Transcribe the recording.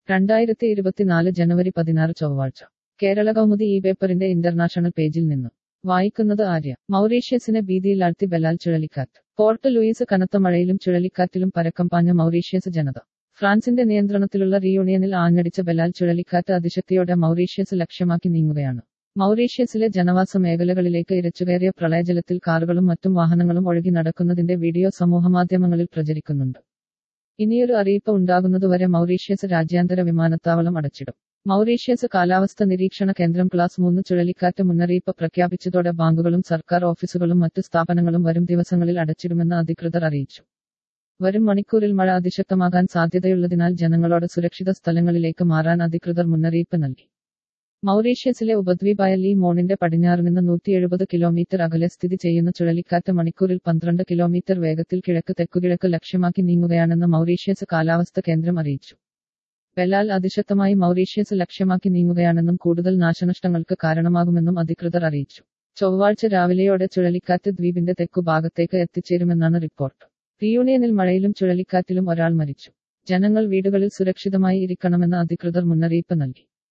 രണ്ടായിരത്തി ഇരുപത്തിനാല് ജനുവരി പതിനാറ് ചൊവ്വാഴ്ച കേരള കൗമുദി ഈ പേപ്പറിന്റെ ഇന്റർനാഷണൽ പേജിൽ നിന്നും വായിക്കുന്നത് ആര്യ മൗറീഷ്യസിനെ ഭീതിയിലാഴ്ത്തി ബലാൽ ചുഴലിക്കാറ്റ് പോർട്ട് ലൂയിസ് കനത്ത മഴയിലും ചുഴലിക്കാറ്റിലും പരക്കം പാഞ്ഞ മൗറീഷ്യസ് ജനത ഫ്രാൻസിന്റെ നിയന്ത്രണത്തിലുള്ള റിയൂണിയനിൽ ആഞ്ഞടിച്ച ബലാൽ ചുഴലിക്കാറ്റ് അതിശക്തിയോടെ മൗറീഷ്യസ് ലക്ഷ്യമാക്കി നീങ്ങുകയാണ് മൗറീഷ്യസിലെ ജനവാസ മേഖലകളിലേക്ക് ഇരച്ചുകയറിയ പ്രളയജലത്തിൽ കാറുകളും മറ്റും വാഹനങ്ങളും ഒഴുകി നടക്കുന്നതിന്റെ വീഡിയോ സമൂഹമാധ്യമങ്ങളിൽ പ്രചരിക്കുന്നുണ്ട് ഇനിയൊരു അറിയിപ്പ് ഉണ്ടാകുന്നതുവരെ മൗറീഷ്യസ് രാജ്യാന്തര വിമാനത്താവളം അടച്ചിടും മൗറീഷ്യസ് കാലാവസ്ഥ നിരീക്ഷണ കേന്ദ്രം ക്ലാസ് മൂന്ന് ചുഴലിക്കാറ്റ് മുന്നറിയിപ്പ് പ്രഖ്യാപിച്ചതോടെ ബാങ്കുകളും സർക്കാർ ഓഫീസുകളും മറ്റ് സ്ഥാപനങ്ങളും വരും ദിവസങ്ങളിൽ അടച്ചിടുമെന്ന് അധികൃതർ അറിയിച്ചു വരും മണിക്കൂറിൽ മഴ അതിശക്തമാകാൻ സാധ്യതയുള്ളതിനാൽ ജനങ്ങളോട് സുരക്ഷിത സ്ഥലങ്ങളിലേക്ക് മാറാൻ അധികൃതർ മുന്നറിയിപ്പ് നൽകി മൗറീഷ്യസിലെ ഉപദ്വീപായ ലീ മോണിന്റെ പടിഞ്ഞാറ് നിന്ന് നൂറ്റി എഴുപത് കിലോമീറ്റർ അകലെ സ്ഥിതി ചെയ്യുന്ന ചുഴലിക്കാറ്റ് മണിക്കൂറിൽ പന്ത്രണ്ട് കിലോമീറ്റർ വേഗത്തിൽ കിഴക്ക് തെക്കുകിഴക്ക് ലക്ഷ്യമാക്കി നീങ്ങുകയാണെന്ന് മൗറീഷ്യസ് കാലാവസ്ഥ കേന്ദ്രം അറിയിച്ചു ബെലാൽ അതിശക്തമായി മൗറീഷ്യസ് ലക്ഷ്യമാക്കി നീങ്ങുകയാണെന്നും കൂടുതൽ നാശനഷ്ടങ്ങൾക്ക് കാരണമാകുമെന്നും അധികൃതർ അറിയിച്ചു ചൊവ്വാഴ്ച രാവിലെയോടെ ചുഴലിക്കാറ്റ് ദ്വീപിന്റെ തെക്കു ഭാഗത്തേക്ക് എത്തിച്ചേരുമെന്നാണ് റിപ്പോർട്ട് റിയൂണിയനിൽ മഴയിലും ചുഴലിക്കാറ്റിലും ഒരാൾ മരിച്ചു ജനങ്ങൾ വീടുകളിൽ സുരക്ഷിതമായി ഇരിക്കണമെന്ന് അധികൃതർ മുന്നറിയിപ്പ് നൽകി